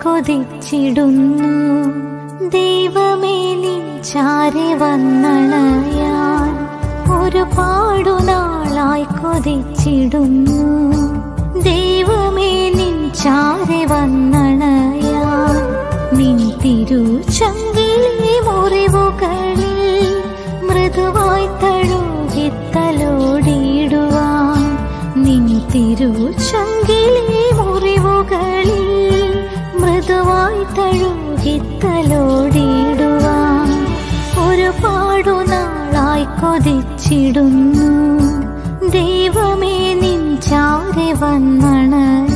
കൊതിച്ചിടുന്നു ദൈവമേ നിൻ ചാരെ വന്നണയാൻ ഒരുപാടു നാളായി കൊതിച്ചിടുന്നു ദൈവമേ നിൻ ചാരെ വന്നണയാൻ നിൻ തിരുചങ്കിലെ മുറിവുകളിൽ മൃദുവായി തഴുകിത്തലോടിയിടുവാൻ നിൻ തിരുചങ്കിലെ മുറിവുകളിൽ മൃദുവായി തഴുകിത്തലോടിയിടുവാൻ ഒരുപാടു നാളായി കൊതിച്ചിടുന്നു ദൈവമേ നിൻ ചാരെ വന്നണയാ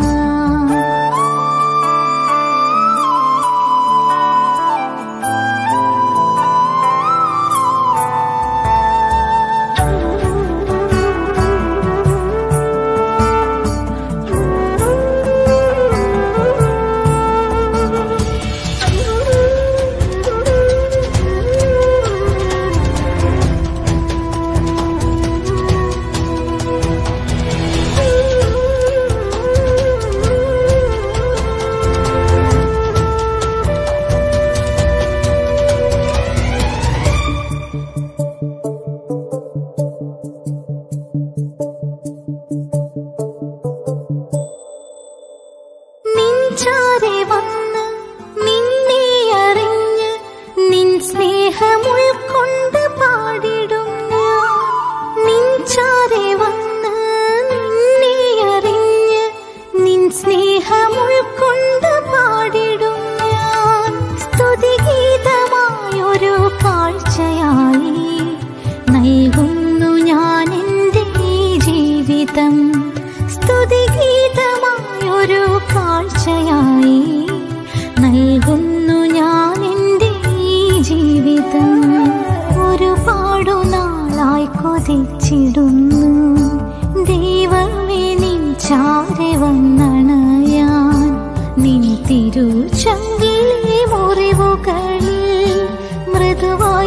നിൻചാരെ വന്ന് നിന്നെ അറിഞ്ഞ് നിൻ സ്നേഹമുൾക്കൊണ്ട് പാടിടും ഞാൻ നിൻചാരെ വന്ന് നിന്നെ അറിഞ്ഞ് നിൻ സ്നേഹമുൾക്കൊണ്ട് പാടിടും ഞാൻ സ്തുതിഗീതമായൊരു കാഴ്ചയായി നൽകുന്നു ഞാൻ എൻ്റെ ഈ ജീവിതം സ്തുതിഗീതമായൊരു കാഴ്ചയായി നൽകുന്നു ഞാൻ എൻ്റെ ഈ ജീവിതം ഒരുപാടു നാളായി കൊതിച്ചിടുന്നു ദൈവമേ നിൻ ചാരെ വന്നണയാൻ നിൻ തിരുചങ്കിലെ മുറിവുകളിൽ മൃദുവായി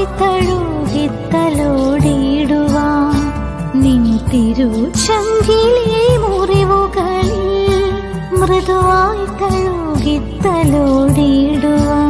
തഴുകിത്തലോടിയിടുവാൻ നിൻ തിരുചങ്കിലെ മുറിവുകളിൽ മൃദുവായി തഴുകിത്തലോടിയിടുവാൻ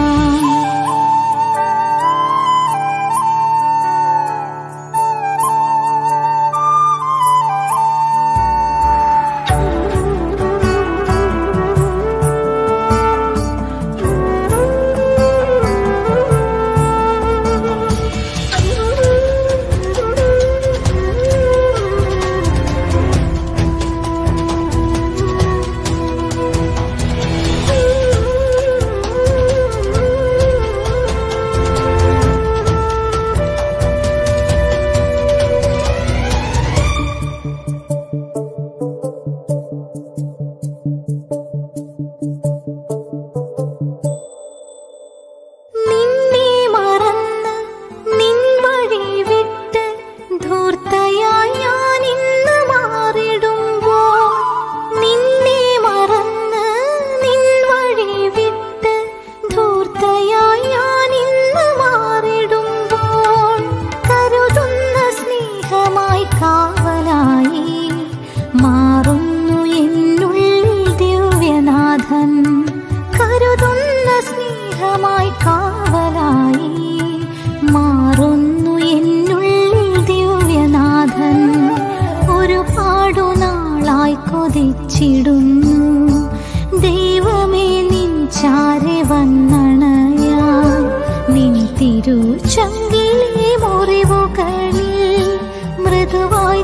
നിന്നെ മറന്ന് നിൻ വഴി വിട്ട് ധൂർത്തയായി ഞാൻ ഇന്ന് മാറിടുമ്പോൾ നിന്നെ മറന്ന് നിൻ വഴി വിട്ട് ധൂർത്തയായി ഞാൻ ഇന്ന് മാറിടുമ്പോൾ കരുതുന്ന സ്നേഹമായി കാവലായി മാറുന്നു എന്നുള്ളിൽ ദിവ്യനാഥൻ കരുതുന്ന സ്നേഹമായി കാവലായി മാറുന്നു എന്നുള്ളിൽ ദിവ്യനാഥൻ ഒരുപാടു നാളായി കൊതിച്ചിടുന്നു ദൈവമേ നിൻ ചാരെ വന്നണയാൻ നിൻ തിരുചങ്കിലെ മുറിവുകളിൽ മൃദുവായി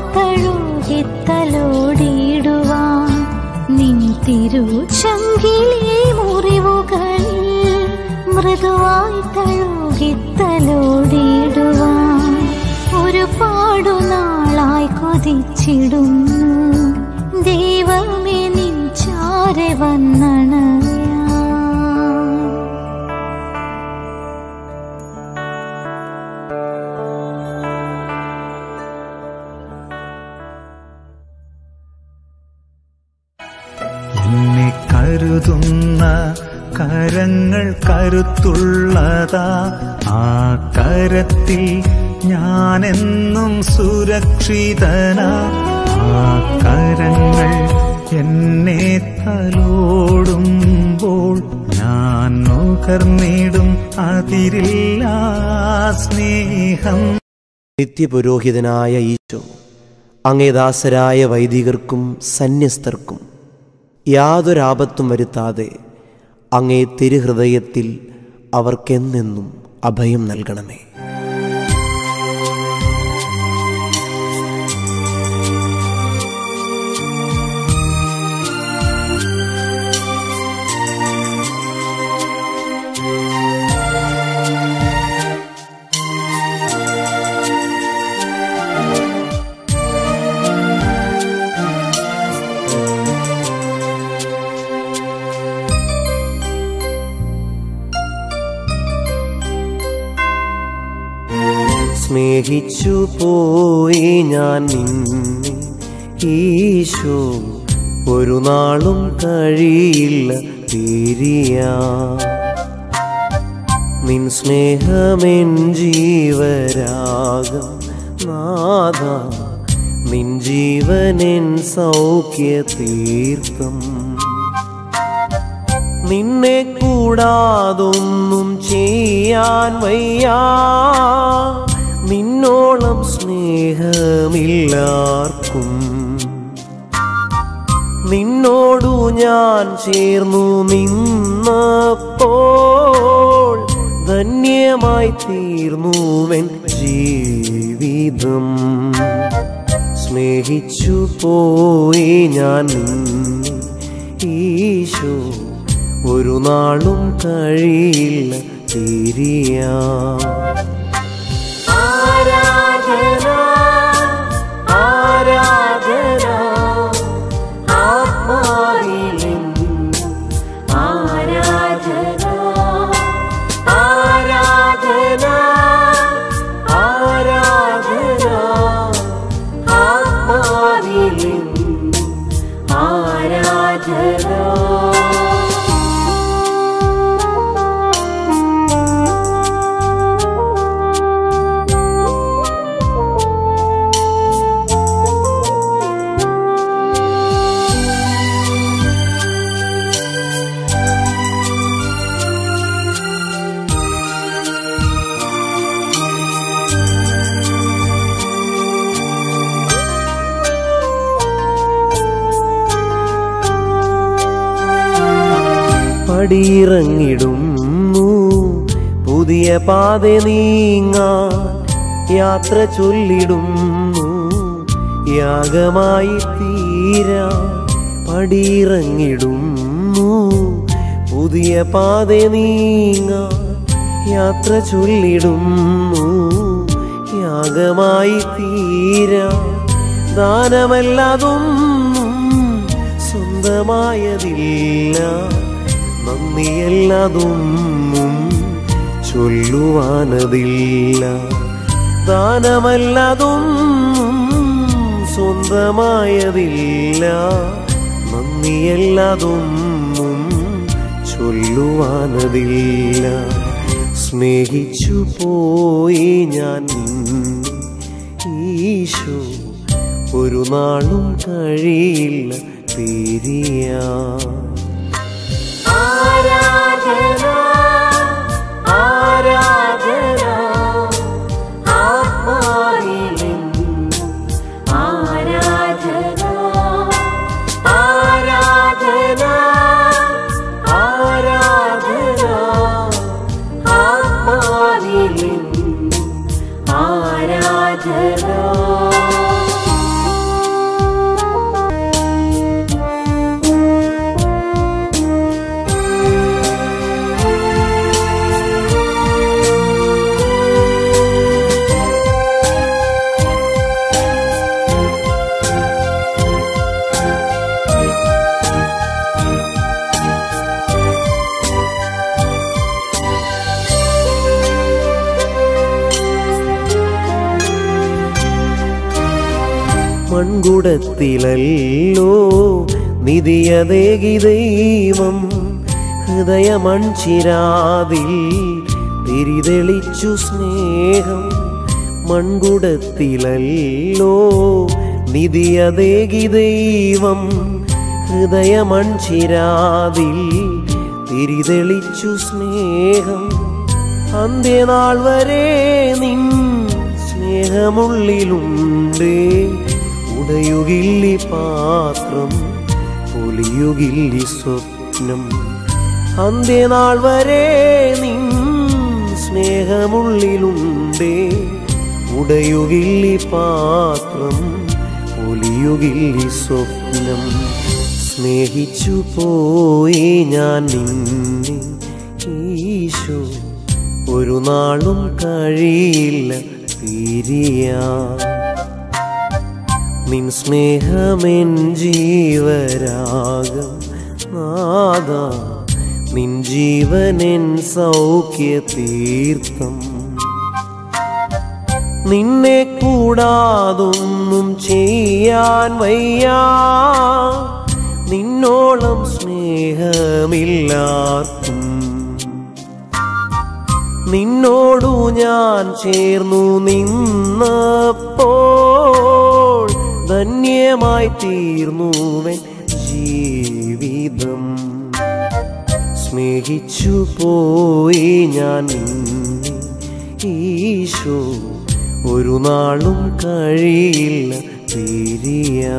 തഴുകിത്തലോടിയിടുവാൻ നിൻ തിരുചങ്കിലെ മുറിവുകളിൽ മൃദുവായി തഴുകിത്തലോടിയിടുവാൻ ഒരുപാടു നാളായി കൊതിച്ചിടുന്നു ദൈവമേ നിൻ ചാരെ വന്നണയാ എന്നെ കരുതുന്ന കരങ്ങൾ കരുത്തുള്ളതാ ആ കരത്തിൽ ഞാനെന്നും സുരക്ഷിതനാ ആ കരങ്ങൾ എന്നെ തലോടുമ്പോൾ പകർന്നിടും അതിരില്ല സ്നേഹം നിത്യപുരോഹിതനായ ഈശോ അങ്ങേദാസരായ വൈദികർക്കും സന്യസ്തർക്കും യാതൊരാപത്തും വരുത്താതെ അങ്ങേ തിരുഹൃദയത്തിൽ അവർക്കെന്നെന്നും അഭയം നൽകണമേ സ്നേഹിച്ചു പോയി ഞാൻ നിന്നെ ഈശോ ഒരു നാളും കഴിയില്ല തിരിയാ നിൻ സ്നേഹമെൻ ജീവരാഗം നാഥ നിൻ ജീവനെൻ സൗഖ്യ തീർത്ഥം നിന്നെ കൂടാതൊന്നും ചെയ്യാൻ വയ്യാ നിന്നോളം സ്നേഹമില്ലാർക്കും നിന്നോടു ഞാൻ ചേർന്നു നിന്നപ്പോൾ ധന്യമായി തീർന്നുവൻ ജീവിതം സ്നേഹിച്ചു പോയി ഞാൻ നിന്നെ ഈശോ ഒരു നാളും കഴിയില്ല തിരിയാ ആരാധന ആരാധന ആത്മാവിലെന്നും ആരാധന ആരാധന ആരാധന ആത്മാവിലെന്നും ആരാധന പടിയിറങ്ങിടുന്നു പുതിയ പാത നീങ്ങാൻ യാത്ര ചൊല്ലിടുന്നു യാഗമായി തീരാ പടിയിറങ്ങിടുന്നു പുതിയ പാത നീങ്ങാൻ യാത്ര ചൊല്ലിടുന്നു യാഗമായി തീരാ ദാനമല്ലാതൊന്നും സ്വന്തമായതില്ല നന്ദിയല്ലാതൊന്നും ചൊല്ലുവാനതില്ല ദാനമല്ലാതൊന്നും സ്വന്തമായതില്ല നന്ദിയല്ലാതൊന്നും ചൊല്ലുവാനതില്ല സ്നേഹിച്ചു പോയി ഞാൻ നിന്നെ ഈശോ ഒരു നാളും കഴിയില്ല തിരിയാ ആരാധന ആരാധന ആത്മാവിലെന്നും ആരാധന ആരാധന ആരാധന ആത്മാവിലെന്നും ആരാധന മൺകുടത്തിലല്ലോ നിധിയതേകി ദൈവം ഹൃദയമൺചിരാതിൽ തിരിതെളിച്ചു സ്നേഹം മൺകുടത്തിലല്ലോ നിധിയതേകി ദൈവം ഹൃദയമൺചിരാതിൽ തിരിതെളിച്ചു സ്നേഹം അന്ത്യനാൾ വരെ നിൻ സ്നേഹമുള്ളിലുണ്ടേ ഉടയുകില്ലി പാത്രം പൊലിയുകില്ലി സ്വപ്നം അന്ത്യനാൾ വരെ നിൻ സ്നേഹമുള്ളിലുണ്ടേ ഉടയുകില്ലി പാത്രം ഒലിയുകില്ലി സ്വപ്നം സ്നേഹിച്ചു പോയി ഞാൻ നിന്നെ ഈശോ ഒരു നാളും കഴിയില്ല പിരിയാൻ നിൻ സ്നേഹമെൻ ജീവരാഗം നാദ നിൻ ജീവനെൻ സൗഖ്യ തീർത്ഥം നിന്നെ കൂടാതൊന്നും ചെയ്യാൻ വയ്യ നിന്നോളം സ്നേഹമില്ലാർക്കും നിന്നോടു ഞാൻ ചേർന്നു നിന്നപ്പോൾ ധന്യമായി തീർന്നുവൻ ജീവിതം സ്നേഹിച്ചു പോയി ഞാൻ നിന്നെ ഈശോ ഒരു നാളും കഴിയില്ല പിരിയാ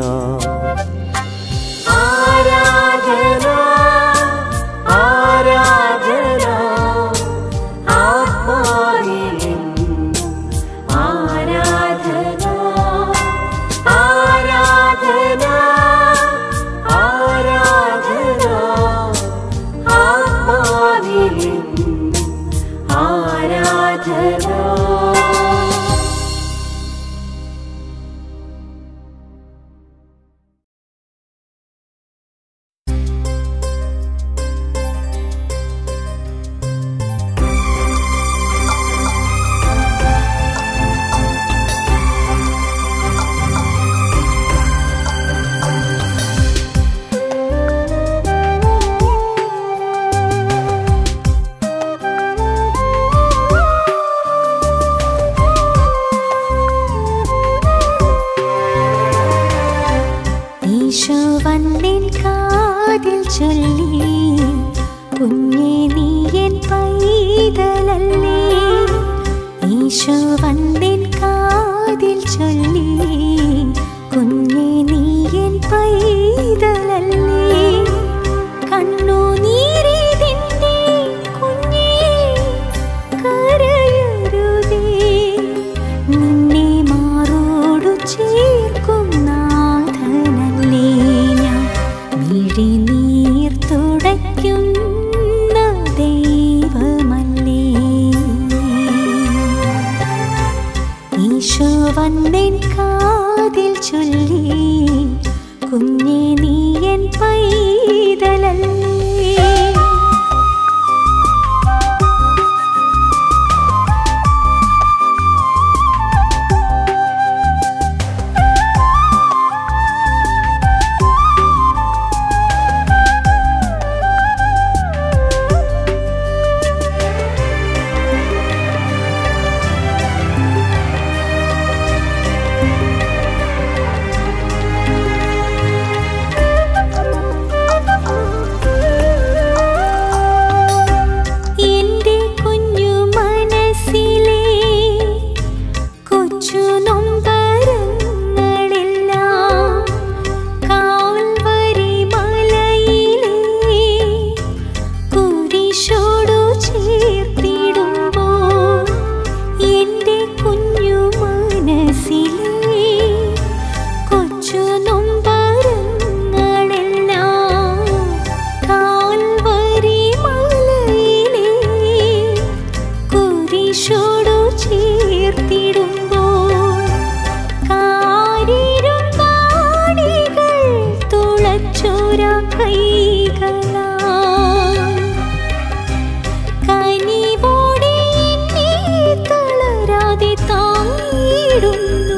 ആരാധന ആരാധന ആത്മാവിലെന്നും ആരാധന ആരാധന ആരാധന ആത്മാവിലെന്നും ആരാധന ഈശോ വന്നിൻ കാതിൽ ചൊല്ലി കുഞ്ഞെ നീ എൻ പൈതലല്ലേ ഈശോ വന്നിൻ കാതിൽ ചൊല്ലി കുഞ്ഞെ നീ എൻ പൈതലല്ലേ കണ്ണുനീരിതിൻ്റെ കുഞ്ഞേ കരയരുതേ നിന്നെ മാറോടു ചേർക്കും നാഥനല്ലേ ഞാൻ മിഴിനീർ തുടയ്ക്കുന്ന ദൈവമല്ലേ ഈശോ വന്നിൻ കാതിൽ ചൊല്ലി കുഞ്ഞെ നീ എൻ പൈതലല്ലേ എന്റെ കുഞ്ഞു മനസ്സിലെ കൊച്ചു നൊമ്പരങ്ങളെല്ലാം കാൽവരി മലയിലെ കുരിശോടു ചേർത്തിടുമ്പോൾ എന്റെ കുഞ്ഞു മനസ്സിലെ കൊച്ചു നൊമ്പരങ്ങളെല്ലാം കാൽവരി മലയിലെ കുരിശോടു ചേർത്തിടുമ്പോൾ കാരിരുങ്കാണികൾ തുളച്ചോര കൈകളാൽ കനിവോടെ എന്നെ തളരാതെ താങ്ങിടുന്നു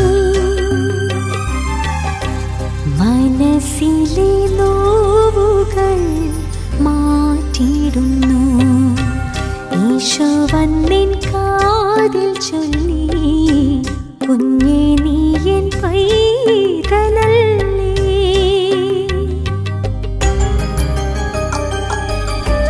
മനസ്സിലെ നോവുകൾ മാറ്റിടുന്നു ഈശോ വന്നിൻ കാതിൽ ചൊല്ലി കുഞ്ഞെ നീ എൻ പൈതലല്ലേ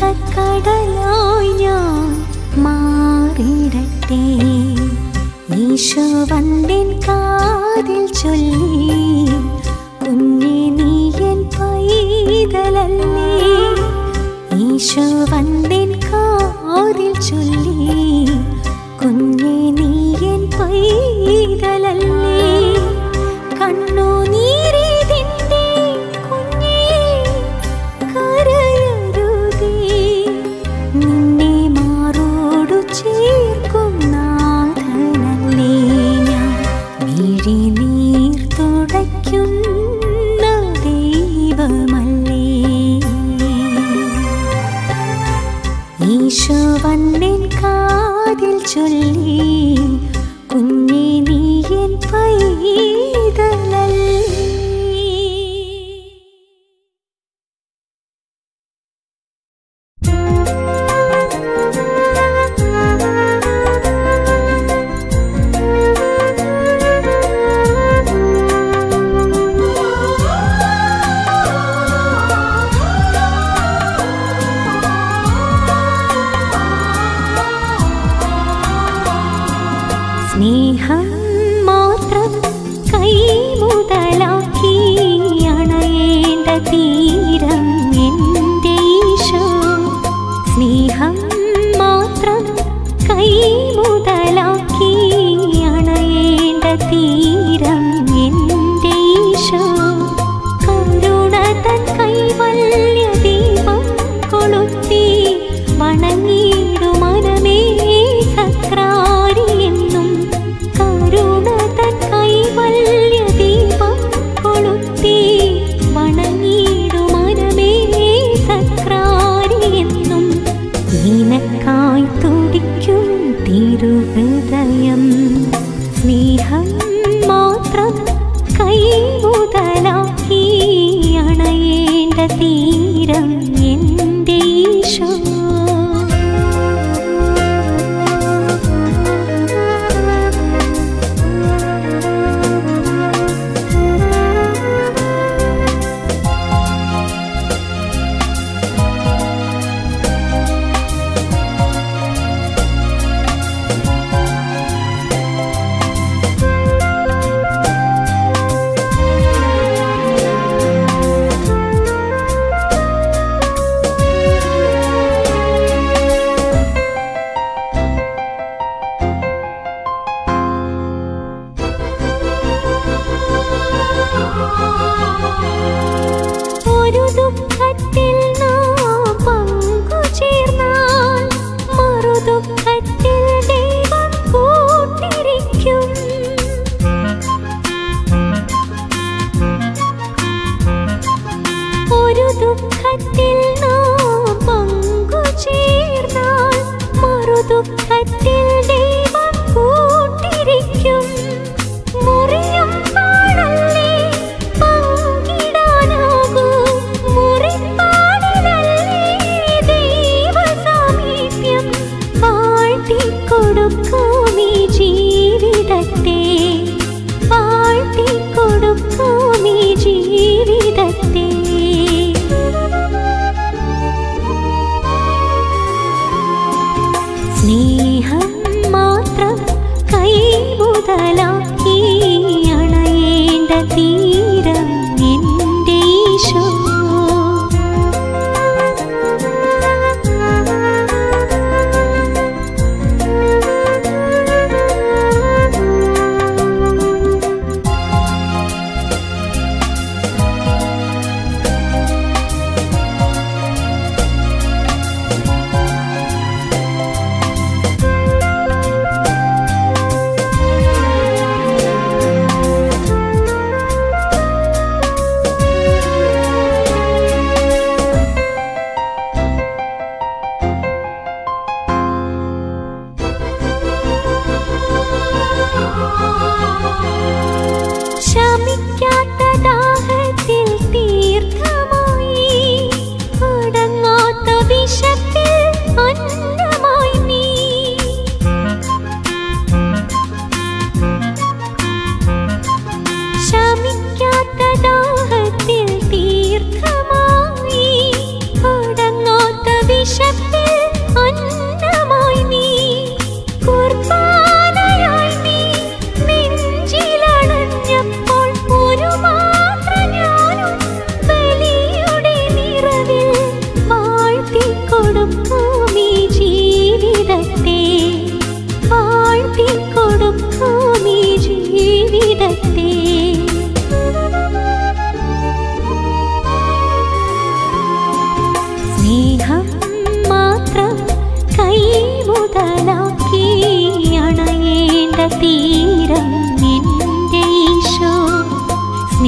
സ്നേഹക്കടലായി ഞാൻ മാറിടട്ടെ ഈശോ വന്നിൻ കാതിൽ ചൊല്ലി കുഞ്ഞെ നീ എൻ പൈതലല്ലേ ഈശോ വന്നിൻ കാതിൽ ചൊല്ലി കുഞ്ഞെ നീ എൻ പൈതലല്ലേ കണ്ണു നീരിതിൻ്റെ കുഞ്ഞേ കരയരുതേ നിന്നെ മാറോടു ചേർക്കും നാഥനല്ലേ ഞാൻ മിഴി നീർ തുടയ്ക്കുന്ന ദൈവമല്ലേ ഈശോ വന്നിൻ കാതിൽ ചൊല്ലി കുഞ്ഞെ നീ എൻ പൈതലല്ലേ സ്നേഹം മാത്രം കൈമുതലാക്കി അണയേണ്ട തീരം എൻ്റെ ഈശോ സ്നേഹം മാത്രം കൈമുതലാക്കി അണയേണ്ട തീരം എൻ്റെ ഈശോ കരുണ തൻ കൈവല്യ ദീപം കൊളുത്തി വണങ്ങിയിടു മനമേ സക്രാരി എന്നും കരുണ തൻ കൈവല്യ ദീപം കൊളുത്തി വണങ്ങിയിടു മനമേ സക്രാരി എന്നും നിനക്കായി തുടിക്കും തിരുഹൃദയം സ്നേഹം മാത്രം കൈമുതലാക്കി അണയേണ്ട തീരം എൻ്റെ ഈശോ ഒരു ദുഃഖത്തിൽ നാം പങ്കുചേർന്നാൽ മറുദുഃഖത്തിൽ ദൈവം കൂട്ടിരിക്കും ഒരു ദുഃഖത്തിൽ നാം പങ്കുചേർന്നാൽ മറുദുഃഖത്തിൽ ദൈവം കൂട്ടിരിക്കും മുറിയും പാടല്ലേ പങ്കിടാനാകൂ മുറിപ്പാടിലല്ലേ ദൈവസാമീപ്യം വാഴ്ത്തിക്കൊടുക്കും ഈ ജീവിതത്തെ വാഴ്ത്തിക്കൊടുക്കും ഈ ജീവിതത്തെ സ്നേഹം മാത്രം കൈമുതലാക്കി അണയേണ്ട തീരം എൻ്റെ ഈശോ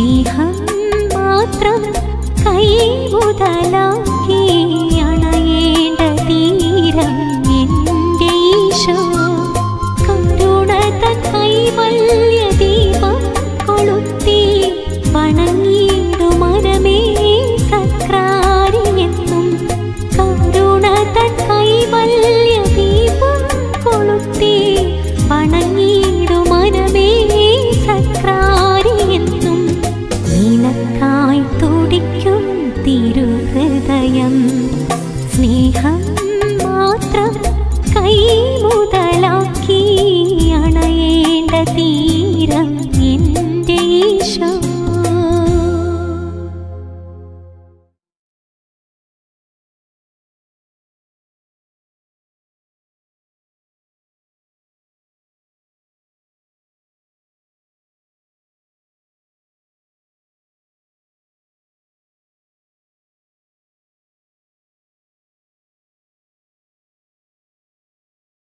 സ്നേഹം മാത്രം കൈമുതലാക്കി അണയേണ്ട തീരം എൻ്റെ ഈശോ കരുണ തൻ കൈവല്യ ദീപം കൊളുത്തി വണങ്ങിയിടു മനമേ സക്രാരിയെന്നും കരുണ തൻ കൈവല്യ ദീപം കൊളുത്തി വണങ്ങിയിടു മനമേ സക്രാരിയെന്നും നിനക്കായി തുടിക്കും തിരുഹൃദയം